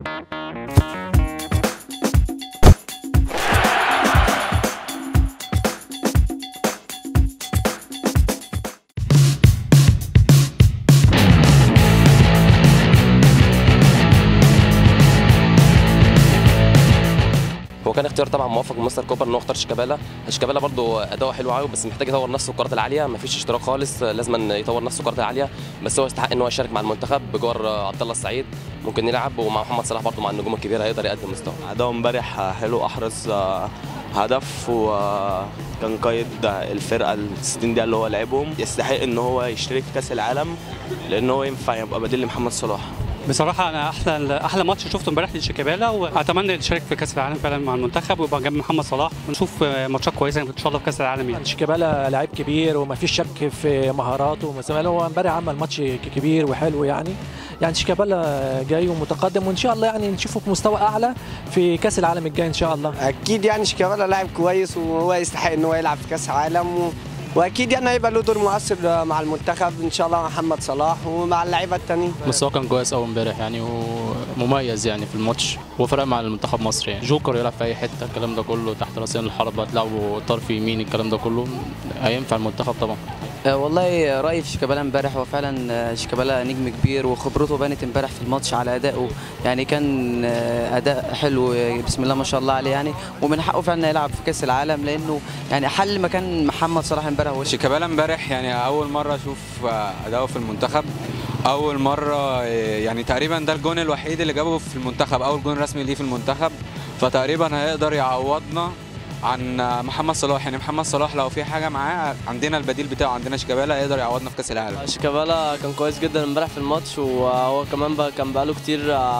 هو كان اختيار طبعا موفق من مستر كوبر ان هو اختار شيكابالا شيكابالا برضو اداؤه حلو قوي بس محتاج يطور نفسه في الكرات العاليه مفيش اشتراك خالص لازم يطور نفسه في الكرات العاليه بس هو يستحق ان هو يشارك مع المنتخب بجوار عبد الله السعيد ممكن يلعب ومع محمد صلاح برضو مع النجوم الكبيره هيقدر يقدم مستوى اداؤه امبارح حلو احرز هدف وكان قائد الفرقه ال 60 دقيقه اللي هو لعبهم يستحق ان هو يشترك في كاس العالم لان هو ينفع يبقى بديل لمحمد صلاح بصراحة أنا أحلى أحلى ماتش شفته امبارح لشيكابالا وأتمنى يشارك في كأس العالم فعلا مع المنتخب ويبقى جنب محمد صلاح ونشوف ماتشات كويسة إن شاء الله في كأس العالم يعني. شيكابالا لعيب كبير وما فيش شك في مهاراته مثلا هو امبارح عمل ماتش كبير وحلو يعني يعني شيكابالا جاي ومتقدم وان شاء الله يعني نشوفه في مستوى اعلى في كاس العالم الجاي ان شاء الله اكيد يعني شيكابالا لاعب كويس وهو يستحق ان هو يلعب في كاس العالم و... واكيد يعني هيبقى له دور مؤثر مع المنتخب ان شاء الله محمد صلاح ومع اللعيبه التانيين بس هو كان كويس قوي امبارح يعني ومميز يعني في الماتش وفرق مع المنتخب مصر يعني جوكر يلعب في اي حته الكلام ده كله تحت راسين الحربه تلعبوا طرف يمين الكلام ده كله هينفع المنتخب طبعا والله رايي في شيكابالا امبارح هو فعلا شيكابالا نجم كبير وخبرته بانت امبارح في الماتش على ادائه يعني كان اداء حلو بسم الله ما شاء الله عليه يعني ومن حقه فعلا يلعب في كاس العالم لانه يعني حل مكان محمد صلاح امبارح هو شيكابالا امبارح يعني اول مره اشوف اداؤه في المنتخب اول مره يعني تقريبا ده الجون الوحيد اللي جابه في المنتخب اول جون رسمي ليه في المنتخب فتقريبا هيقدر يعوضنا عن محمد صلاح يعني محمد صلاح لو في حاجه معاه عندنا البديل بتاعه عندنا شيكابالا يقدر يعوضنا في كاس العالم شيكابالا كان كويس جدا امبارح في الماتش وهو كمان بقى كان بقاله كتير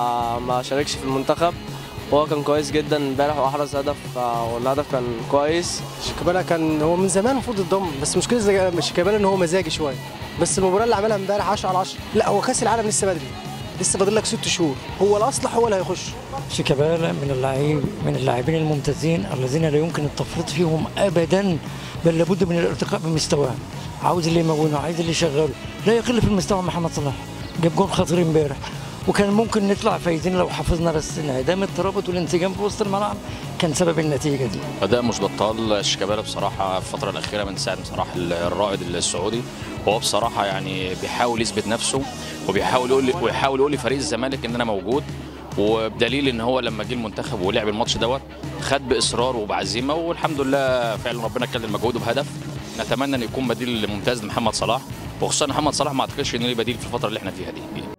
ما شاركش في المنتخب وهو كان كويس جدا امبارح واحرز هدف والهدف كان كويس شيكابالا كان هو من زمان المفروض يتضم بس مشكله شيكابالا ان هو مزاجي شويه بس المباراه اللي عملها امبارح 10 على 10 لا هو كاس العالم لسه بدري لسه فاضل لك ست شهور هو الاصلح هو اللي هيخش شيكابالا من اللاعبين من اللاعبين الممتازين الذين لا يمكن التفريط فيهم ابدا بل لابد من الارتقاء بمستواه عاوز اللي يمونه عايز اللي يشغله لا يقل في المستوى محمد صلاح جاب جول خطير امبارح وكان ممكن نطلع فايزين لو حافظنا بس انعدام الترابط والانسجام في وسط الملعب كان سبب النتيجه دي اداء مش بطال شيكابالا بصراحه في الفتره الاخيره من ساعه بصراحه الرائد السعودي وهو بصراحه يعني بيحاول يثبت نفسه وبيحاول يقول ويحاول يقول لفريق الزمالك ان انا موجود وبدليل ان هو لما جه المنتخب ولعب الماتش دوت خد باصرار وبعزيمه والحمد لله فعلا ربنا كلل مجهوده بهدف نتمنى ان يكون بديل ممتاز لمحمد صلاح وخصوصا محمد صلاح ما اعتقدش انه ليه بديل في الفتره اللي احنا فيها دي